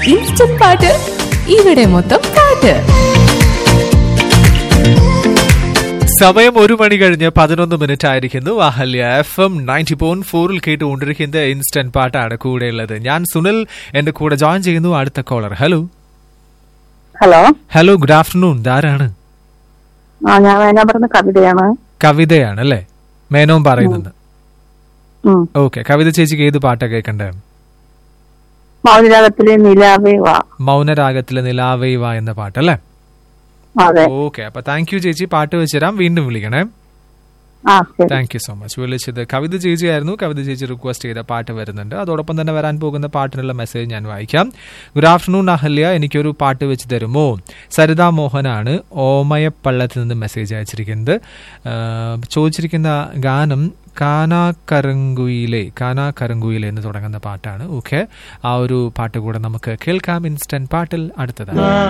Instant പാട്ട് ഇവിടെ മൊത്തം പാട്ട് സമയം ഒരു മണി കഴിഞ്ഞ് പതിനൊന്ന് മിനിറ്റ് ആയിരിക്കുന്നു Ahalya F M ninety point ഫോറിൽ കേട്ടുകൊണ്ടിരിക്കുന്ന ഇൻസ്റ്റന്റ് പാട്ടാണ് കൂടെയുള്ളത് ഞാൻ സുനിൽ എന്റെ കൂടെ ജോയിൻ ചെയ്യുന്നു അടുത്ത caller hello hello hello good afternoon ധാരാണ് ആ ഞാൻ വേനാപുരത്ത് കവിതയാണ് കവിതയാണ് അല്ലേ മേനോൻ പറയുന്നത് ഉം. ഓക്കെ കവിത ചേച്ചിക്ക് ഏത് പാട്ടാ കേൾക്കണ്ടേ മൗനരാഗത്തിലെ നിലാവേ വാ മൗനരാഗത്തിലെ നിലാവേ വാ എന്ന പാട്ടല്ലേ അതെ ഓക്കെ അപ്പൊ താങ്ക് യു ചേച്ചി പാട്ട് വെച്ചുതരാം വീണ്ടും വിളിക്കണേ ആ ശരി താങ്ക് യു സോ മച്ച് വിളിച്ചത് കവിത ചേച്ചിയായിരുന്നു കവിത ചേച്ചി റിക്വസ്റ്റ് ചെയ്ത പാട്ട് വരുന്നുണ്ട് അതോടൊപ്പം തന്നെ വരാൻ പോകുന്ന പാട്ടിനുള്ള മെസ്സേജ് ഞാൻ വായിക്കാം ഗുഡ് ആഫ്റ്റർനൂൺ അഹല്യ എനിക്കൊരു പാട്ട് വെച്ച് തരുമോ സരിത മോഹനാണ് ഓമയപ്പള്ളത്തിൽ നിന്ന് മെസ്സേജ് അയച്ചിരിക്കുന്നത് ആ, ചോദിച്ചിരിക്കുന്ന ഗാനം കാനാക്കരങ്കുയിലെ കാനാക്കരങ്കുയിലെ എന്ന് തുടങ്ങുന്ന പാട്ടാണ് ഓക്കെ ആ ഒരു പാട്ട് കൂടെ നമുക്ക് കേൾക്കാം ഇൻസ്റ്റന്റ് പാട്ടിൽ അടുത്തതാണ്